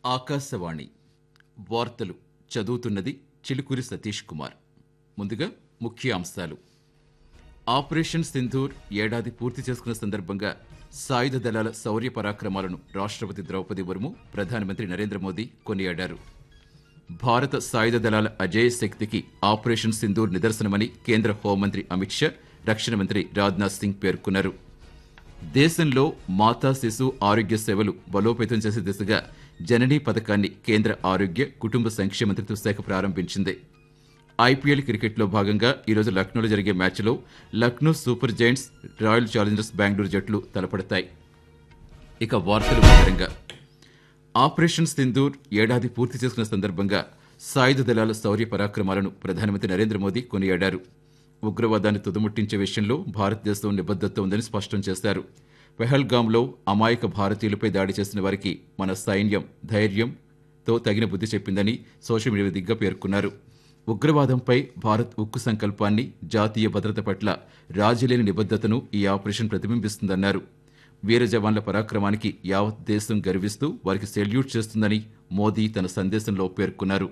ఆకాశవాణి వార్తలు చదువుతున్నది చిలుకూరి సతీష్ కుమార్ ముందుగా ముఖ్య అంశాలు ఆపరేషన్ సింధూర్ ఏడాది పూర్తి చేసుకున్న సందర్భంగా సాయుధ దళాల శౌర్య పరాక్రమాలను రాష్ట్రపతి ద్రౌపది ముర్ము ప్రధానమంత్రి నరేంద్ర మోదీ కొనియాడారు భారత సాయుధ దళాల అజేయ శక్తికి ఆపరేషన్ సింధూర్ నిదర్శనమని కేంద్ర హోంమంత్రి అమిత్ షా రక్షణ మంత్రి రాజ్నాథ్ సింగ్ పేర్కొన్నారు దేశంలో మాతా శిశు ఆరోగ్య సేవలు బలోపేతం చేసే దిశగా జననీ పథకాన్ని కేంద్ర ఆరోగ్య కుటుంబ సంక్షేమ మంత్రిత్వ శాఖ ప్రారంభించింది ఐపీఎల్ క్రికెట్లో భాగంగా ఈరోజు లక్నోలో జరిగే మ్యాచ్లో Lucknow Super Giants Royal Challengers Bengaluru జట్లు తలపడతాయి ఇక వార్తలు వివరంగా ఆపరేషన్ సింధూర్ ఏడాది పూర్తి చేసుకున్న సందర్భంగా సాయుధ దళాల శౌర్య పరాక్రమాలను ప్రధానమంత్రి నరేంద్ర మోదీ కొనియాడారు ఉగ్రవాదాన్ని తుదముట్టించే విషయంలో భారతదేశం నిబద్ధత ఉందని స్పష్టం చేశారు పెహల్గాంలో అమాయక భారతీయులపై దాడి చేసిన వారికి మన సైన్యం ధైర్యంతో తగిన బుద్ధి చెప్పిందని సోషల్ మీడియా దిగ్గా పేర్కొన్నారు ఉగ్రవాదంపై భారత్ ఉక్కు సంకల్పాన్ని జాతీయ భద్రత పట్ల రాజీలేని నిబద్ధతను ఈ ఆపరేషన్ ప్రతిబింబిస్తుందన్నారు వీర జవాన్ల పరాక్రమానికి యావత్ దేశం గర్విస్తూ వారికి సెల్యూట్ చేస్తుందని మోదీ తన సందేశంలో పేర్కొన్నారు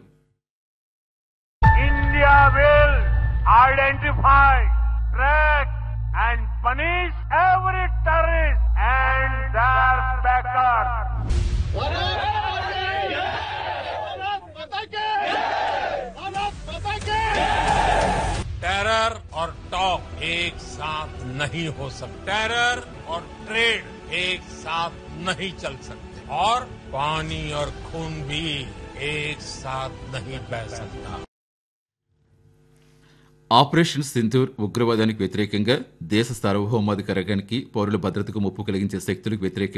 India will identify, track, and punish every terrorist and their backers. Terror और टॉक एक साथ नहीं हो सकते टेरर और ट्रेड एक साथ नहीं चल सकते और पानी और खून भी एक साथ नहीं बह सकता ఆపరేషన్ సింధూర్ ఉగ్రవాదానికి వ్యతిరేకంగా దేశ సార్వభౌమాధికారానికి పౌరుల భద్రతకు ముప్పు కలిగించే శక్తులకు వ్యతిరేకంగా